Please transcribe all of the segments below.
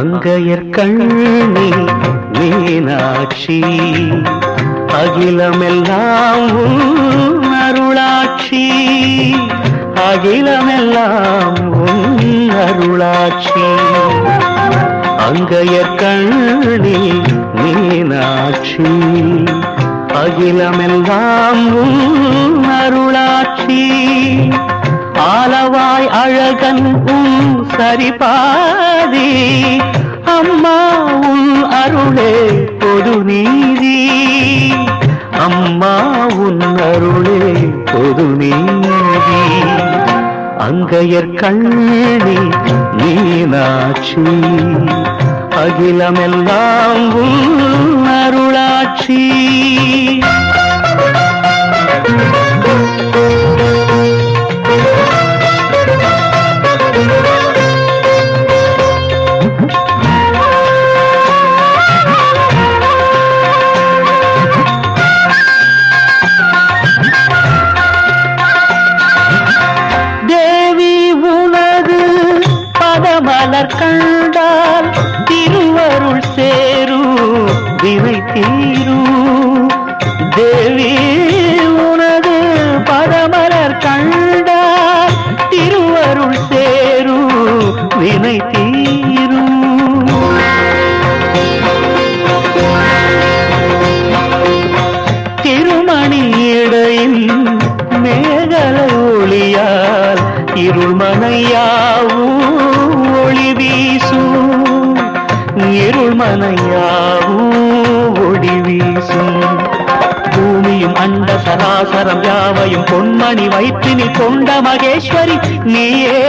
அங்கையர் கண்ணி மீனாட்சி அகிலமெல்லாம் உன் அருளாட்சி அகிலமெல்லாம் உன் அருளாட்சி அங்கையர் கண்ணி மீனாட்சி அகிலமெல்லாம் உன் அருளாட்சி ஆலவாய் அழகன் உன் சரிபாதி அம்மா உன் அருளே பொது நீதி அம்மா உன் அருளே பொது நீதி அங்கையர் கண்ணி மீனாட்சி அகிலமெல்லாம் உன் அருளாட்சி தேவி உனது பதமலர் கண்டால் திருவருள் சேரும் வினை தீரும் தேவி உனது பதமலர் கண்டால் திருவருள் சேரும் வினை தீரும் திருமணி இடையின் மேகல ஒளியால் இருள்மனையாவும் ஒளி வீசும் இருள்மனையாவும் ஒளி வீசும் பூமியும் அண்ட சராசரம் யாவையும் பொன்மணி வயிற்றினில் கொண்ட மகேஸ்வரி நீயே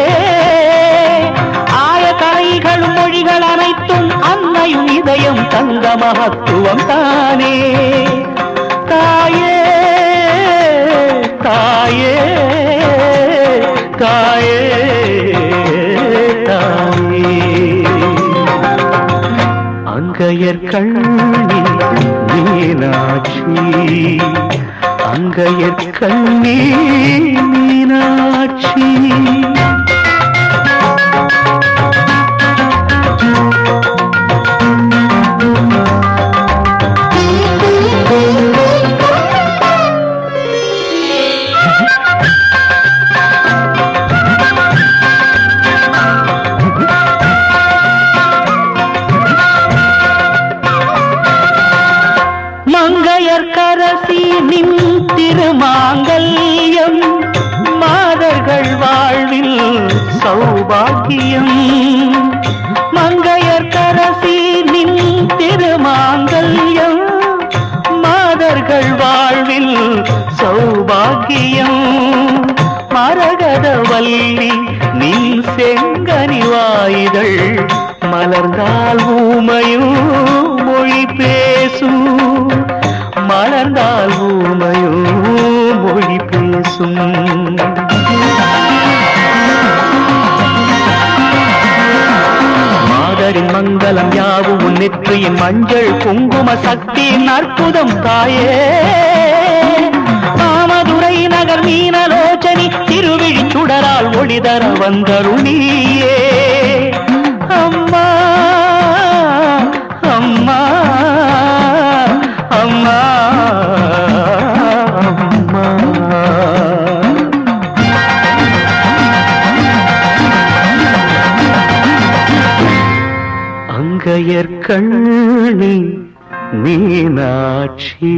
ஆய கலைகளும் மொழிகள் அனைத்தும் அன்னையும் இதயம் தந்த மகத்துவம் தானே தாயே தாயே தாயே தாயே அங்கையர் கண்ணி மீனாட்சி அங்கையர் கண்ணி மீனாட்சி மங்கையர் கரசி நின் திருமாங்கல்யம் மாதர்கள் வாழ்வில் சௌபாகியம் மங்கையர் கரசி நின் திருமாங்கல்யம் மாதர்கள் வாழ்வில் சௌபாகியம் மரகதவல்லி நின் செங்கனி வாயுதள் மலர்ந்தால் ஊமையும் மொழி பேசும் மலர்ந்தால் ஊமையும் மொழி பேசும் மாதரின் மங்களம் யாவும் உன் நெற்றியின் மஞ்சள் குங்கும சக்தியின் அற்புதம் தாயே மாமதுரை நகர் மீனலோச்சனி திருவிழி சுடரால் ஒளிதர வந்தருளியே அம்மா அம்மா அம்மா அம்மா அங்கையர் கண்ணி மீனாட்சி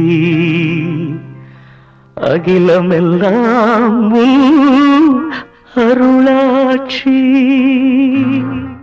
அகிலமெல்லாம் உன் அருளாட்சி